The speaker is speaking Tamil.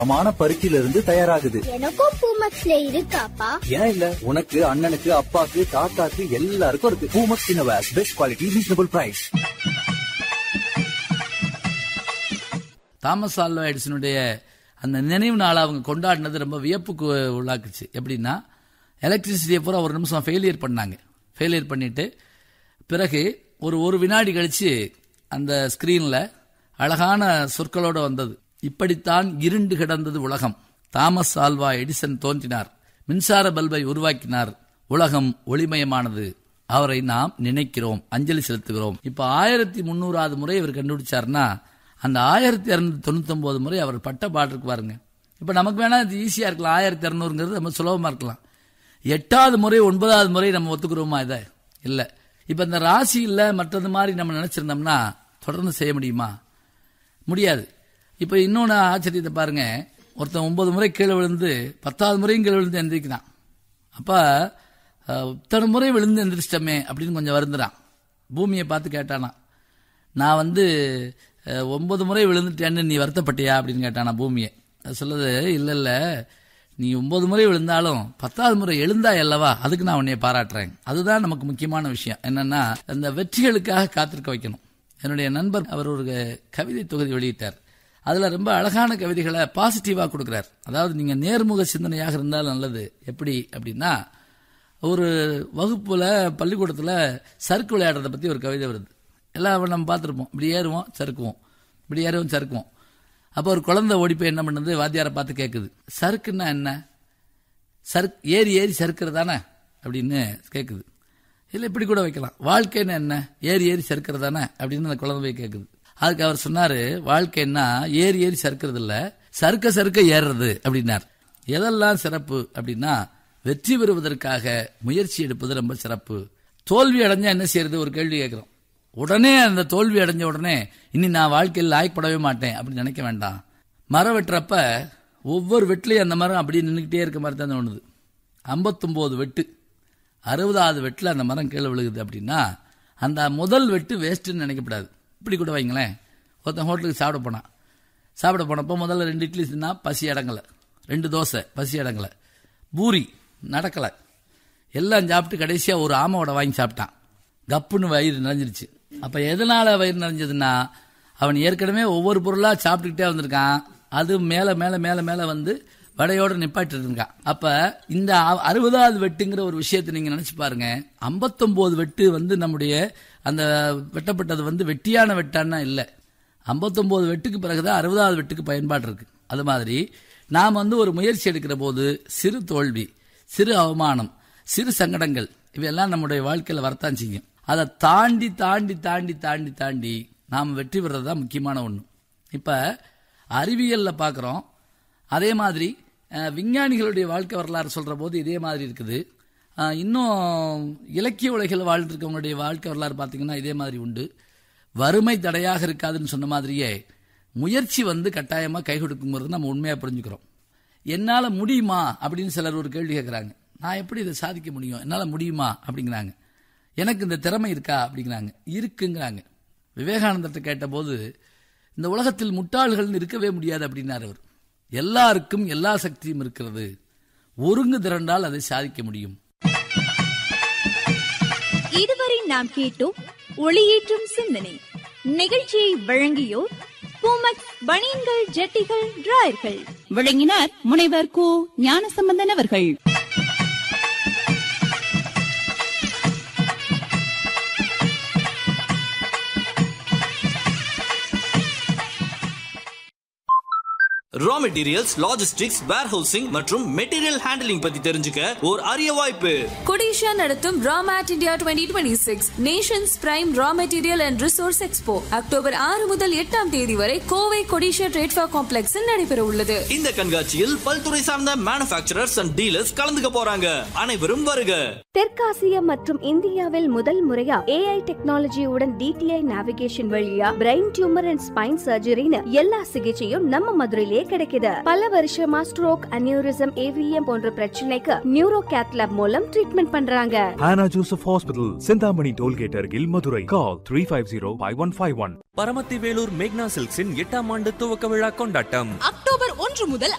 தரமான பருத்தியில இருந்து தயாராகுது எனக்கும் பூமக்ஸ்ல இருக்காப்பா ஏன் இல்ல உனக்கு அண்ணனுக்கு அப்பாக்கு தாத்தாக்கு எல்லாருக்கும் இருக்கு பூமக்ஸ் இன்னோவேஸ் best quality reasonable price Thomas Alva எடிசனுடைய அந்த நினைவு நாளை அவங்க கொண்டாடினது ரொம்ப வியப்புக்கு உள்ளாக்குச்சு எப்படின்னா எலக்ட்ரிசிட்டியை பூரா ஒரு நிமிஷம் ஃபெயிலியர் பண்ணாங்க ஃபெயிலியர் பண்ணிட்டு பிறகு ஒரு ஒரு வினாடி கழிச்சு அந்த ஸ்கிரீனில் அழகான சொற்களோட வந்தது இப்படித்தான் இருண்டு கிடந்தது உலகம் தாமஸ் ஆல்வா எடிசன் தோன்றினார் மின்சார பல்பை உருவாக்கினார் உலகம் ஒளிமயமானது அவரை நாம் நினைக்கிறோம் அஞ்சலி செலுத்துகிறோம் இப்ப ஆயிரத்தி முன்னூறாவது முறை இவர் கண்டுபிடிச்சாருன்னா அந்த ஆயிரத்தி இரநூத்தி தொண்ணூத்தி ஒன்பது முறை அவர் பட்ட பாட்டுக்கு பாருங்க இப்ப நமக்கு வேணா இது ஈஸியா இருக்கலாம் ஆயிரத்தி இரநூறுங்கிறது ரொம்ப சுலபமா இருக்கலாம் எட்டாவது முறை ஒன்பதாவது முறை நம்ம ஒத்துக்கிறோமா இதை இல்ல இப்ப இந்த ராசி இல்ல மற்றது மாதிரி நம்ம நினைச்சிருந்தோம்னா தொடர்ந்து செய்ய முடியுமா முடியாது இப்ப இன்னொன்னு ஆச்சரியத்தை பாருங்க ஒருத்தன் ஒன்பது முறை கீழே விழுந்து பத்தாவது முறையும் கீழே விழுந்து எந்திரிக்கிறான் அப்ப அஹ், இத்தனை முறை விழுந்து எந்திரிச்சிட்டமே அப்படின்னு கொஞ்சம் வருந்துறான் பூமியை பார்த்து கேட்டானா நான் வந்து அஹ், ஒன்பது முறை விழுந்துட்டேன்னு நீ வருத்தப்பட்டியா அப்படின்னு கேட்டானா பூமியை அது சொல்லுது இல்ல இல்ல நீ ஒன்பது முறை விழுந்தாலும் பத்தாவது முறை எழுந்தா அல்லவா அதுக்கு நான் உன்னைய பாராட்டுறேன் அதுதான் நமக்கு முக்கியமான விஷயம் என்னன்னா அந்த வெற்றிகளுக்காக காத்திருக்க வைக்கணும் என்னுடைய நண்பர் அவர் ஒரு கவிதை தொகுதி வெளியிட்டார் அதுல ரொம்ப அழகான கவிதைகளை பாசிட்டிவா கொடுக்கிறார் அதாவது நீங்க நேர்முக சிந்தனையாக இருந்தால் நல்லது எப்படி அப்படின்னா ஒரு வகுப்புல பள்ளிக்கூடத்துல சறுக்கு விளையாடுறத பத்தி ஒரு கவிதை வருது எல்லாம் நம்ம பார்த்துருப்போம் இப்படி ஏறுவோம் சறுக்குவோம் இப்படி ஏறுவோம் சறுக்குவோம் அப்போ ஒரு குழந்தை ஓடி போய் என்ன பண்ணுது வாத்தியாரை பார்த்து கேட்குது சறுக்குன்னா என்ன சறுக் ஏறி ஏறி சறுக்கிறதானே அப்படின்னு கேட்குது இல்லை இப்படி கூட வைக்கலாம் வாழ்க்கைன்னா என்ன ஏறி ஏறி சறுக்கிறதானே அப்படின்னு அந்த குழந்தை போய் கேட்குது அதுக்கு அவர் சொன்னாரு வாழ்க்கைன்னா ஏறி ஏறி சறுக்கிறது இல்ல சறுக்க சறுக்க ஏறுறது அப்படின்னார் எதெல்லாம் சிறப்பு அப்படின்னா வெற்றி பெறுவதற்காக முயற்சி எடுப்பது ரொம்ப சிறப்பு தோல்வி அடைஞ்சா என்ன செய்யறது ஒரு கேள்வி கேட்கிறோம் உடனே அந்த தோல்வி அடைஞ்ச உடனே இனி நான் வாழ்க்கையில் லாய்க்கப்படவே மாட்டேன் அப்படின்னு நினைக்க வேண்டாம் மரம் வெட்டுறப்ப ஒவ்வொரு வெட்டிலையும் அந்த மரம் அப்படியே நின்றுக்கிட்டே இருக்க மாதிரி தான் தோணுது ஐம்பத்தொம்போது வெட்டு அறுபதாவது வெட்டில் அந்த மரம் கீழே விழுகுது அப்படின்னா அந்த முதல் வெட்டு வேஸ்ட்டுன்னு நினைக்கப்படாது இப்படி கூட வைங்களேன் ஒருத்தன் ஹோட்டலுக்கு சாப்பிட போனான் சாப்பிட போனப்போ முதல்ல ரெண்டு இட்லி தின்னா பசி அடங்கலை ரெண்டு தோசை பசி அடங்கலை பூரி நடக்கலை எல்லாம் சாப்பிட்டு கடைசியாக ஒரு ஆமாவோட வாங்கி சாப்பிட்டான் கப்புன்னு வயிறு நிறைஞ்சிருச்சு அப்போ எதனால வயிறு நிறைஞ்சதுன்னா அவன் ஏற்கனவே ஒவ்வொரு பொருளாக சாப்பிட்டுக்கிட்டே வந்திருக்கான் அது மேலே மேலே மேலே மேலே வந்து வடையோட நிப்பாட்டிட்டு இருக்கான் அப்ப இந்த அ- அறுபதாவது வெட்டுங்கிற ஒரு விஷயத்தை நீங்க நினைச்சு பாருங்க ஐம்பத்தொன்பது வெட்டு வந்து நம்முடைய அந்த வெட்டப்பட்டது வந்து வெட்டியான வெட்டான்னா இல்லை ஐம்பத்தொன்பது வெட்டுக்கு பிறகுதான் அறுபதாவது வெட்டுக்கு பயன்பாடு இருக்கு அது மாதிரி நாம் வந்து ஒரு முயற்சி எடுக்கிற போது சிறு தோல்வி சிறு அவமானம் சிறு சங்கடங்கள் இவையெல்லாம் நம்முடைய வாழ்க்கையில வரத்தான் செய்யும் அதை தாண்டி தாண்டி தாண்டி தாண்டி தாண்டி நாம் வெற்றி பெறது தான் முக்கியமான ஒன்று இப்போ அறிவியலில் பார்க்குறோம் அதே மாதிரி அஹ், விஞ்ஞானிகளுடைய வாழ்க்கை வரலாறு சொல்கிற போது இதே மாதிரி இருக்குது அஹ், இன்னும் இலக்கிய உலகில் வாழ்ந்துருக்கவங்களுடைய வாழ்க்கை வரலாறு பார்த்தீங்கன்னா இதே மாதிரி உண்டு வறுமை தடையாக இருக்காதுன்னு சொன்ன மாதிரியே முயற்சி வந்து கட்டாயமாக கை கொடுக்குங்கிறது நம்ம உண்மையாக புரிஞ்சுக்கிறோம் என்னால் முடியுமா அப்படின்னு சிலர் ஒரு கேள்வி கேட்குறாங்க நான் எப்படி இதை சாதிக்க முடியும் என்னால் முடியுமா அப்படிங்கிறாங்க எனக்கு இந்த திறமை இருக்கா அப்படிங்கிறாங்க இருக்குங்கிறாங்க விவேகானந்தர்கிட்ட கேட்டபோது இந்த உலகத்தில் முட்டாள்கள்னு இருக்கவே முடியாது அப்படின்னார் அவர் எல்லாருக்கும் எல்லா சக்தியும் இருக்கிறது ஒருங்கு திரண்டால் அதை சாதிக்க முடியும் இதுவரை நாம் கேட்டோம் ஒளியேற்றும் சிந்தனை நிகழ்ச்சியை வழங்கியோர் பூமக் பனியன்கள் ஜட்டிகள் டிராயர்கள் விளங்கினார் முனைவர் கு ஞானசம்பந்தன் அவர்கள் ரா மெட்டீரியல்ஸ் லாஜிஸ்டிக்ஸ் வேர்ஹவுசிங் மற்றும் மெட்டீரியல் ஹேண்டலிங் பத்தி தெரிஞ்சுக்க ஒரு அரிய வாய்ப்பு கொடிஷா நடத்தும் ராமேட் India twenty twenty six nations prime raw material and resource expo October ஆறு முதல் எட்டாம் தேதி வரை கோவை கொடிஷா ட்ரேட்ஃபா காம்ப்ளெக்ஸில் நடைபெற உள்ளது இந்த கண்காட்சியில் பல்துறை சார்ந்த மேனுஃபேக்சரர்ஸ் அண்ட் டீலர்ஸ் கலந்துக்க போறாங்க அனைவரும் வருக தெற்காசியா மற்றும் இந்தியாவில் முதல் முறையா ஏஐ டெக்னாலஜியுடன் டிடிஐ நேவிகேஷன் வழியா பிரெயின் டியூமர் அண்ட் ஸ்பைன் சர்ஜரின்னு எல்லா சிகிச்சையும் நம்ம மதுரையிலேயே கிடைக்குது பல வருஷமா ஸ்ட்ரோக் அனியூரிசம் ஏவிஎம் போன்ற பிரச்சனைக்கு நியூரோ கேத்லாப் மூலம் ட்ரீட்மெண்ட் பண்றாங்க Hannah Joseph Hospital, Sindhamani Tollgate Argil, Madurai. Call 350-5151. Paramathi Velur மேக்னா சில்க்ஸின் எட்டாம் ஆண்டு துவக்க விழா கொண்டாட்டம் அக்டோபர் ஒன்று முதல்